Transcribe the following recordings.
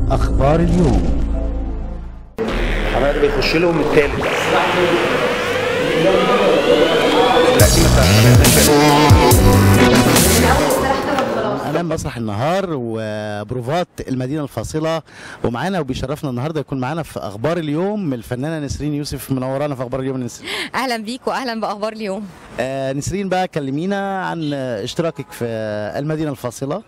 أخبار اليوم حماده بيخش لهم الثالث أمام مسرح النهار وبروفات المدينة الفاصلة ومعانا وبيشرفنا النهارده يكون معانا في أخبار اليوم الفنانة نسرين يوسف منورانا في أخبار اليوم يا نسرين اهلا بيك واهلا باخبار اليوم آه نسرين بقى كلمينا عن اشتراكك في المدينة الفاصلة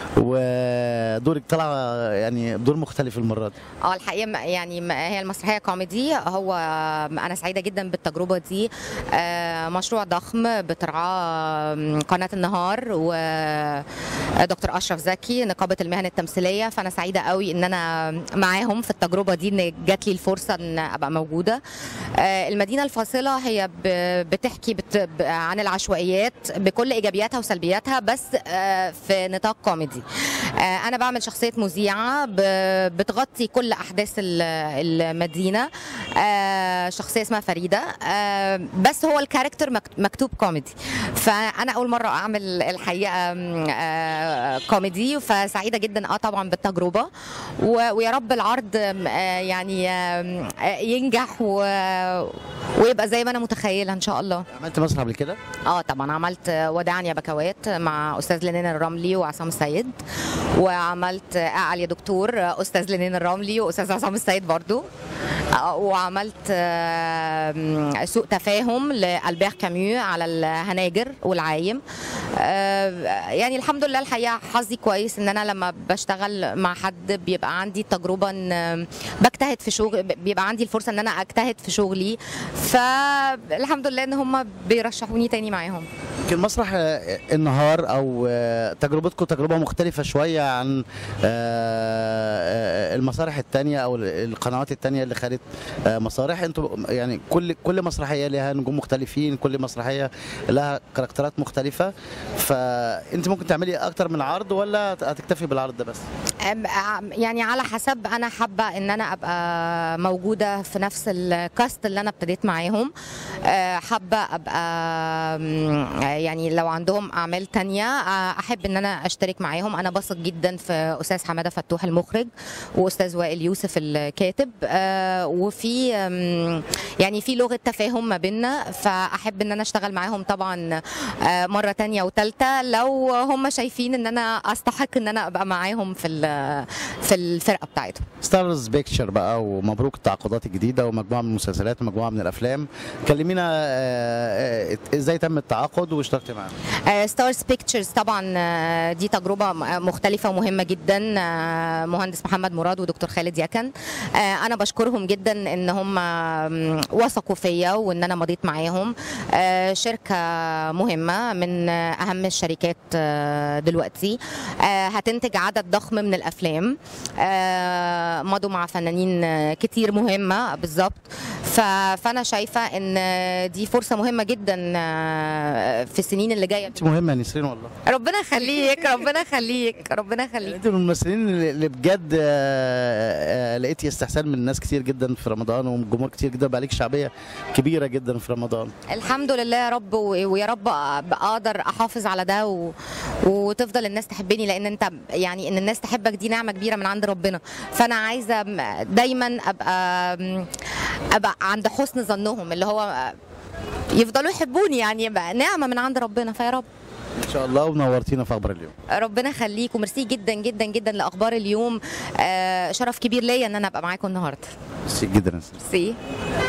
ودورك طلع يعني دور مختلف المرة دي اه الحقيقه م- يعني م- هي المسرحيه كوميدي هو انا سعيده جدا بالتجربه دي آه، مشروع ضخم بترعاه آم، قناه النهار ودكتور اشرف زكي نقابه المهن التمثيليه فانا سعيده قوي ان انا معاهم في التجربه دي ان جات لي الفرصه ان ابقى موجوده آه، المدينه الفاصله هي ب- بتحكي بت- ب- عن العشوائيات بكل ايجابياتها وسلبياتها بس آه، في نطاق كوميدي آه، انا بعمل شخصيه مذيعه ب- بتغطي كل احداث ال- المدينه آه، شخصيه اسمها فريده آه، بس هو الكاركتر مك- مكتوب كوميدي فانا اول مره اعمل الحقيقه آم، آه، كوميدي فسعيده جدا اه طبعا بالتجربه و- ويا رب العرض آم، آه، يعني آم، آه، ينجح و- ويبقى زي ما انا متخيله ان شاء الله عملت مسرح قبل كده اه طبعا عملت ودعني يا بكوات مع استاذ لينين الرملي وعصام السيد وعملت اعل يا دكتور استاذ لينين الرملي واستاذ عصام السيد برضو آه، وعملت آه، سوء تفاهم لالبير كاميو على الهناجر والعايم آه، يعني الحمد لله الحقيقه حظي كويس ان انا لما بشتغل مع حد بيبقى عندي التجربه ان بجتهد في شغل بيبقى عندي الفرصه ان انا اجتهد في شغلي فالحمد لله ان هم بيرشحوني تاني معاهم يمكن مسرح آه، النهار او آه، تجربتكم تجربه مختلفه شويه عن آه، آه، المسارح التانية او القنوات التانية اللي خدت آه، مسارح انتوا يعني كل كل مسرحيه لها نجوم مختلفين كل مسرحيه لها كاركترات مختلفه فانت ممكن تعملي اكتر من عرض ولا هتكتفي بالعرض ده بس أم- عم- يعني على حسب انا حابه ان انا ابقى موجوده في نفس الكاست اللي انا ابتديت معاهم أه، حابه ابقى أم، يعني لو عندهم اعمال تانية أه، احب ان انا اشترك معاهم انا بثق جدا في استاذ حماده فتوح المخرج واستاذ وائل يوسف الكاتب أه، وفي أم، يعني في لغه تفاهم ما بيننا فاحب ان انا اشتغل معاهم طبعا أه، مره تانية وتالتة لو هم شايفين ان انا استحق ان انا ابقى معاهم في ال- في الفرقه بتاعتهم ستارز بيكتشر بقى ومبروك التعاقدات الجديده ومجموعه من المسلسلات ومجموعه من الافلام كلمينا آه، آه، ازاي تم التعاقد واشتركتي معاهم ستارز بيكتشرز طبعا آه، دي تجربه م- مختلفه ومهمه جدا آه، مهندس محمد مراد ودكتور خالد يكن آه، انا بشكرهم جدا ان هم آم، وثقوا فيا وان انا مضيت معاهم آه، شركه مهمه من آه، اهم الشركات آه، دلوقتي آه، هتنتج عدد ضخم من الافلام آه، مضوا مع فنانين آه، كتير مهمه بالظبط ف- فانا شايفه ان دي فرصه مهمه جدا آه، في السنين اللي جايه انت مهمه يا نسرين والله ربنا يخليك ربنا يخليك ربنا يخليك انت من الممثلين اللي اللي بجد آه، آه، لقيتي استحسان من ناس كتير جدا في رمضان ومن جمهور كتير جدا بقى ليك شعبيه كبيره جدا في رمضان الحمد لله يا رب و- ويا رب أ- اقدر احافظ على ده و... وتفضل الناس تحبني لان انت يعني ان الناس تحبك دي نعمه كبيره من عند ربنا فانا عايزه م- دايما ابقى ابقى عند حسن ظنهم اللي هو يفضلوا يحبوني يعني يبقى نعمه من عند ربنا فيا رب ان شاء الله ونورتينا في اخبار اليوم ربنا يخليك وميرسي جدا جدا جدا لاخبار اليوم آه، شرف كبير ليا ان انا ابقى معاكم النهارده ميرسي جدا يا نسرين ميرسي